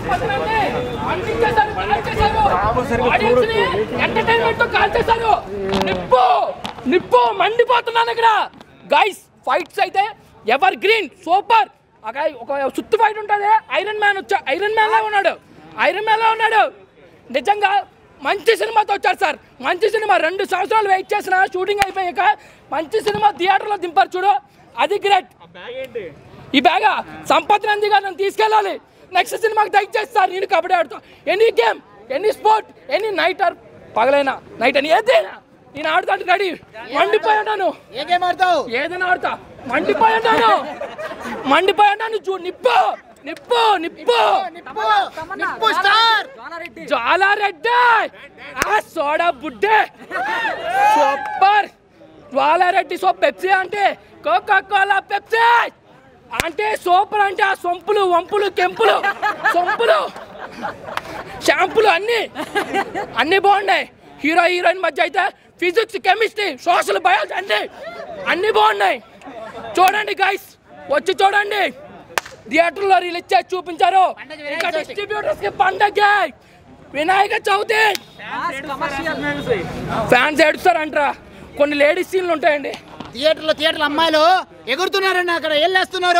సంపదనండి అందించేశారు, కాల్చేశారు. Audience ని entertainment తో కాల్చేశారు. నిప్పు నిప్పు మండిపోతున్నాను ఇక్కడ గైస్ ఫైట్స్ అయితే ఎవర్ గ్రీన్ సూపర్ ఒక ఒక సుత్తు ఫైట్ ఉంటుంది ఐరన్ మ్యాన్ వచ్చా ఐరన్ మ్యాన్ లా ఉన్నాడు ఐరన్ మ్యాన్ లా ఉన్నాడు నిజంగా మంచి సినిమాతో వచ్చారు సార్ మంచి సినిమా రెండు సంవత్సరాలు వెయిట్ చేసిన షూటింగ్ అయిపోయాక మంచి సినిమా థియేటర్లో దింపారు చూడు అది గ్రేట్ ఈ బ్యాగా సంపత్ నంది గారు నన్ను తీసుకెళ్ళాలి నెక్స్ట్ సినిమాకి దయచేసి సార్ నేను కబడ్డీ ఆడుతా any game any sport any night or పగలైనా నైట్ అని ఏదైనా నేను ఆడుతాను రెడీ మండిపోయి ఉన్నాను ఏ గేమ్ ఆడతావు ఏదైనా ఆడతా మండిపోయి ఉన్నాను మండిపోయి ఉన్నాను చూ నిప్పు నిప్పు నిప్పు నిప్పు నిప్పు స్టార్ జ్వాలారెడ్డి ఆ సోడా బుడ్డే సూపర్ జ్వాలారెడ్డి సో పెప్సీ అంటే కోకా కోలా పెప్సీ అంటే సూపర్ అంటే ఆ సొంపులు వంపులు కెంపులు సొంపులు షాంపులు అన్నీ అన్నీ బాగున్నాయి హీరో హీరోయిన్ మధ్య అయితే ఫిజిక్స్ కెమిస్ట్రీ సోషల్ బయాలజీ అన్నీ అన్నీ బాగున్నాయి చూడండి గైస్ వచ్చి చూడండి థియేటర్లో రిలీజ్ చేసి చూపించారు ఇంకా డిస్ట్రిబ్యూటర్స్ కి పండగ వినాయక చవితి ఫ్యాన్స్ ఏడుస్తారంటరా కొన్ని లేడీస్ సీన్లు ఉంటాయండి థియేటర్లో థియేటర్లో అమ్మాయిలు ఎగురుతున్నారండి అక్కడ వెళ్ళేస్తున్నారు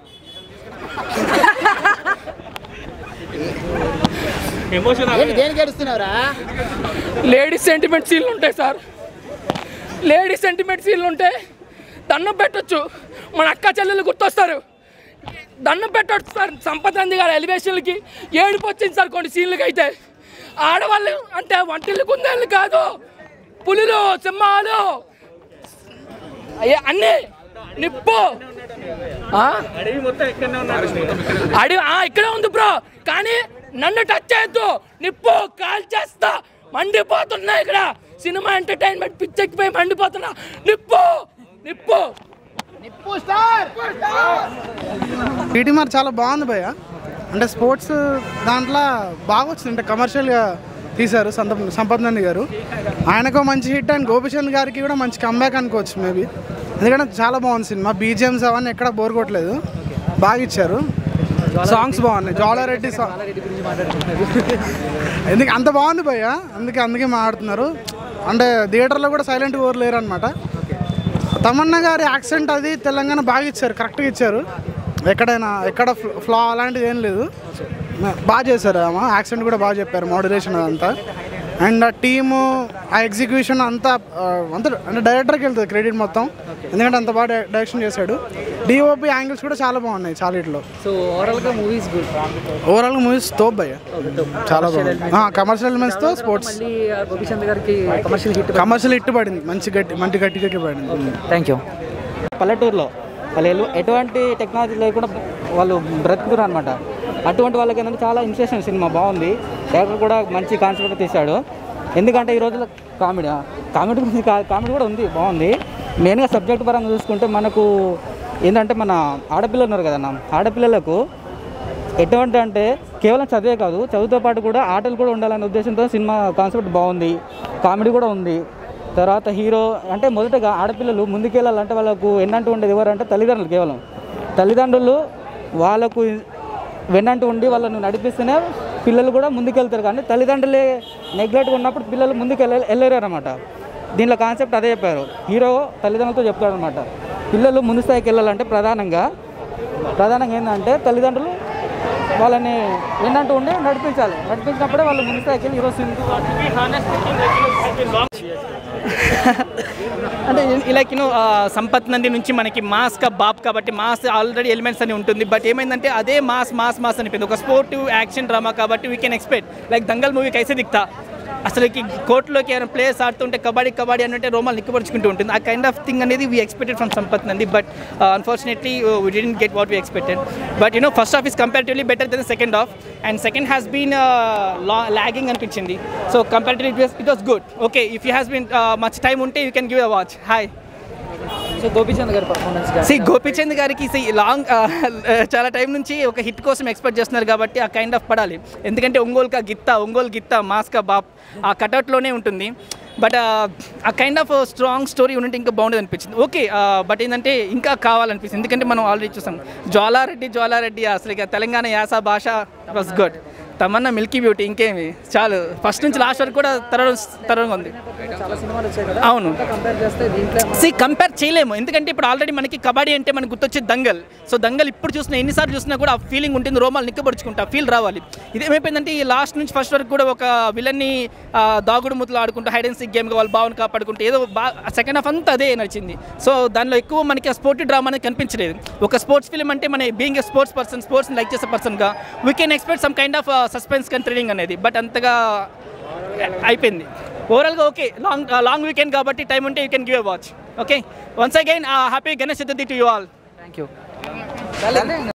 ఏంటి దేనికి ఏడుస్తున్నావురా లేడీస్ సెంటిమెంట్ సీన్లు ఉంటాయి సార్ లేడీస్ సెంటిమెంట్ సీన్లు ఉంటాయి దండం పెట్టొచ్చు మన అక్క చెల్లెలు గుర్తొస్తారు దండం పెట్టొచ్చు సార్ సంపద నంది గారి ఎలివేషన్లకి ఏడుపు వచ్చింది సార్ కొన్ని సీన్లకి అయితే ఆడవాళ్ళు అంటే వంటిల్లు కుందేళ్ళు కాదు పులులు సింహాలు అయ్యే అన్నీ నిప్పు ఆ? అడవి ఆ, ఇక్కడే ఉంది బ్రో కానీ నన్ను టచ్ చేయొద్దు నిప్పు కాల్ చేస్తా మండిపోతున్నా ఇక్కడ సినిమా ఎంటర్టైన్మెంట్ పిచ్చెక్కిపోయి మండిపోతున్నా నిప్పు నిప్పు నిప్పు స్టార్ టీటీమార్ చాలా బాగుంది భయ్య అంటే స్పోర్ట్స్ దాంట్లో బాగా వచ్చింది అంటే కమర్షియల్గా తీశారు సంత సంపత్ నంది గారు ఆయనకు మంచి హిట్ అండ్ గోపిచంద్ గారికి కూడా మంచి కంబ్యాక్ అనుకోవచ్చు మేబీ ఎందుకంటే చాలా బాగుంది సినిమా బీజిఎమ్స్ అవన్నీ ఎక్కడ బోర్ కొట్టలేదు బాగా ఇచ్చారు సాంగ్స్ బాగున్నాయి జాలారెడ్డి సాంగ్ ఎందుకు అంత బాగుంది భయ్య అందుకే అందుకే మాట్లాడుతున్నారు అంటే థియేటర్లో కూడా సైలెంట్ ఓవర్ లేరు అనమాట తమన్నా గారి యాక్సెంట్ అది తెలంగాణ బాగా ఇచ్చారు కరెక్ట్గా ఇచ్చారు ఎక్కడైనా ఎక్కడ ఫ్ల- ఫ్లా అలాంటిది ఏం లేదు బాగా చేశారు ఆమె యాక్సెంట్ కూడా బాగా చెప్పారు మోడరేషన్ అదంతా అండ్ ఆ టీము ఆ ఎగ్జిక్యూషన్ అంతా ఆ, అంతా అంటే డైరెక్టర్కి వెళ్తుంది క్రెడిట్ మొత్తం ఎందుకంటే అంత బాగా డై- డైరెక్షన్ చేశాడు డిఓపి యాంగిల్స్ కూడా చాలా బాగున్నాయి చాలా ఇట్లో సో ఓవరాల్గా మూవీస్ గుడ్ ఓవరాల్ మూవీస్ తోప్ భయ్య చాలా బాగుంది కమర్షియల్ ఎలిమెంట్స్తో స్పోర్ట్స్ మళ్ళీ ఆ గోపిచంద్ గారికి కమర్షియల్ హిట్ కమర్షియల్ హిట్ పడింది మంచి గట్టి మంచి గట్టి గట్టి పడింది థ్యాంక్ యూ పల్లెటూరులో వాళ్ళు ఎలు- ఎటువంటి టెక్నాలజీ లేకుండా వాళ్ళు బ్రతుకుతున్నారు అనమాట అటువంటి వాళ్ళకి ఏంటంటే చాలా ఇన్స్పిరేషన్ సినిమా బాగుంది డైరెక్టర్ కూడా మంచి కాన్సెప్ట్ తీశాడు ఎందుకంటే ఈ రోజుల్లో కామెడీ కామెడీ గురించి కా- కామెడీ కూడా ఉంది బాగుంది మెయిన్గా సబ్జెక్ట్ పరంగా చూసుకుంటే మనకు ఏంటంటే మన ఆడపిల్లలు ఉన్నారు కదన్న ఆడపిల్లలకు ఎటువంటి అంటే కేవలం చదివే కాదు చదువుతో పాటు కూడా ఆటలు కూడా ఉండాలనే ఉద్దేశంతో సినిమా కాన్సెప్ట్ బాగుంది కామెడీ కూడా ఉంది తర్వాత హీరో అంటే మొదటగా ఆడపిల్లలు ముందుకెళ్ళాలంటే వాళ్ళకు ఎన్నంటూ ఉండేది ఎవరంటే తల్లిదండ్రులు కేవలం తల్లిదండ్రులు వాళ్ళకు వెన్నంటూ ఉండి వాళ్ళను నడిపిస్తేనే పిల్లలు కూడా ముందుకెళ్తారు కానీ తల్లిదండ్రులే నెగ్లెక్ట్గా ఉన్నప్పుడు పిల్లలు ముందుకు వెళ్ళ వెళ్ళలేరు అనమాట దీనిలో కాన్సెప్ట్ అదే చెప్పారు హీరో తల్లిదండ్రులతో చెప్తాడు అనమాట పిల్లలు ముందు స్థాయికి వెళ్ళాలంటే ప్రధానంగా ప్రధానంగా ఏంటంటే తల్లిదండ్రులు వాళ్ళని ఏంటంటూ ఉండి నడిపించాలి నడిపించినప్పుడే వాళ్ళు ముందు స్థాయికి వెళ్ళి ఈరోజు అంటే లైక్ యూనో సంపత్ నంది నుంచి మనకి మాస్ కా బాప్ కాబట్టి మాస్ ఆల్రెడీ ఎలిమెంట్స్ అని ఉంటుంది బట్ ఏమైందంటే అదే మాస్ మాస్ మాస్ అనిపోయింది ఒక స్పోర్టివ్ యాక్షన్ డ్రామా కాబట్టి we can expect like Dangal movie కైసే దిక్తా అసలుకి కోర్టులోకి ఏమైనా ప్లేయర్స్ ఆడుతుంటే కబడ్డీ కబడ్డీ అంటే రోమాలు నిక్కపరుచుకుంటూ ఉంటుంది ఆ కైండ్ ఆఫ్ థింగ్ అనేది we expected from Sampath Nandi but unfortunately we didn't get what we expected but you know first half is comparatively better then second half and second has been lagging అనిపించింది so comparatively it was good okay if you has been much time ఉంటే you can give a watch హాయ్ so Gopichand గారి performance C Gopichand గారికి C long చాలా time నుంచి ఒక hit కోసం expect చేస్తున్నారు కాబట్టి ఆ కైండ్ ఆఫ్ పడాలి ఎందుకంటే ఒంగోలు కా గిత్తా ఒంగోలు గిత్తా మాస్కా బాప్ ఆ కటౌట్లోనే ఉంటుంది బట్ ఆ కైండ్ ఆఫ్ స్ట్రాంగ్ స్టోరీ ఉంటే ఇంకా బాగుండేది అనిపించింది ఓకే బట్ ఏంటంటే ఇంకా కావాలనిపిస్తుంది ఎందుకంటే మనం ఆల్రెడీ చూసాం జ్వాలారెడ్డి జ్వాలారెడ్డి అసలు ఇక తెలంగాణ యాస భాష was good Tamannaah milky beauty ఇంకేమి చాలు ఫస్ట్ నుంచి లాస్ట్ వరకు కూడా తరం తరంగా ఉంది అవును సి కంపేర్ చేయలేము ఎందుకంటే ఇప్పుడు ఆల్రెడీ మనకి కబడ్డీ అంటే మనకు గుర్తొచ్చే దంగల్ సో దంగల్ ఇప్పుడు చూసినా ఎన్నిసార్లు చూసినా కూడా ఆ ఫీలింగ్ ఉంటుంది రోమాలు నిక్కబడుచుకుంటా ఫీల్ రావాలి ఇదేమైపోయిందంటే ఈ లాస్ట్ నుంచి ఫస్ట్ వరకు కూడా ఒక విలన్ని ఆ, దాగుడు ముద్దలు ఆడుకుంటూ హైడ్ అండ్ సిక్ గేమ్గా వాళ్ళ భావన కాపాడుకుంటూ ఏదో బాగా సెకండ్ హాఫ్ అంతా అదే నచ్చింది సో దానిలో ఎక్కువ మనకి ఆ స్పోర్ట్ డ్రామా అనేది కనిపించలేదు ఒక స్పోర్ట్స్ ఫిల్మ్ అంటే మన being a sports person sports like చేసే పర్సన్గా we can expect some kind of suspense cum thrilling అనేది బట్ అంతగా అయిపోయింది ఓవరాల్గా ఓకే లాంగ్ లాంగ్ వీకెండ్ కాబట్టి టైం ఉంటే you can give a watch okay once again happy Ganesh Chaturthi to you all thank you